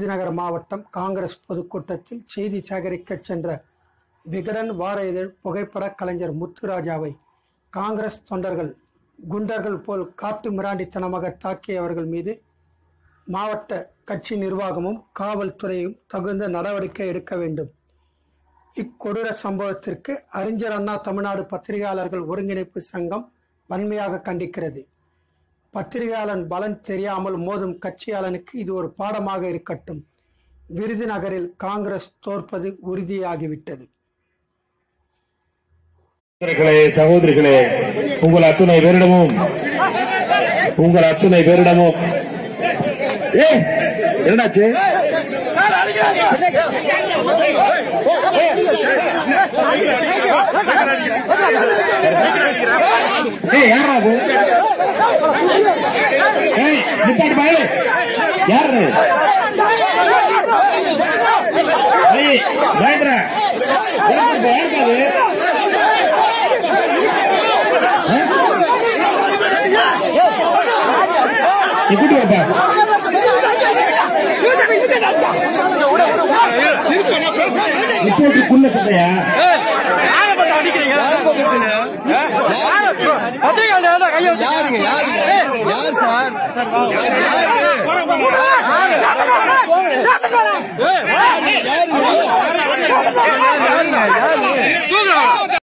விருதுநகர் மாவட்டம் காங்கிரஸ் பொதுக்கூட்டத்தில் செய்தி சேகரிக்க சென்ற விகடன் வார இதழ் புகைப்பட கலைஞர் முத்துராஜாவை காங்கிரஸ் தொண்டர்கள் குண்டர்கள் போல் காட்டு மிராண்டித்தனமாக தாக்கியவர்கள் மீது மாவட்ட கட்சி நிர்வாகமும் காவல்துறையும் தகுந்த நடவடிக்கை எடுக்க வேண்டும் இக்கொடூர சம்பவத்திற்கு அறிஞர் அண்ணா தமிழ்நாடு பத்திரிகையாளர்கள் ஒருங்கிணைப்பு சங்கம் வன்மையாக கண்டிக்கிறது பத்திரிகையாளன் பலன் தெரியாமல் மோதும் கட்சியாளனுக்கு இது ஒரு பாடமாக இருக்கட்டும் விருதுநகரில் காங்கிரஸ் தோற்பது உறுதியாகிவிட்டது சகோதரர்களே சகோதரிகளே உங்கள் அத்துணை பேரிடமும் உங்கள் அத்துணை பேரிடமும் ஏ என்னாச்சு ஏய் யாரா அது ஏய் நிப்பாட்டு பாரு யாரு ஏய் பயந்துடா யாருக்கு யாருக்கு அது எப்படி வைப்பா ரிப்போர்ட்டுக்குள்ள சட்டையா யாருங்க யாருங்க யார் சார் யாருங்க யாருங்க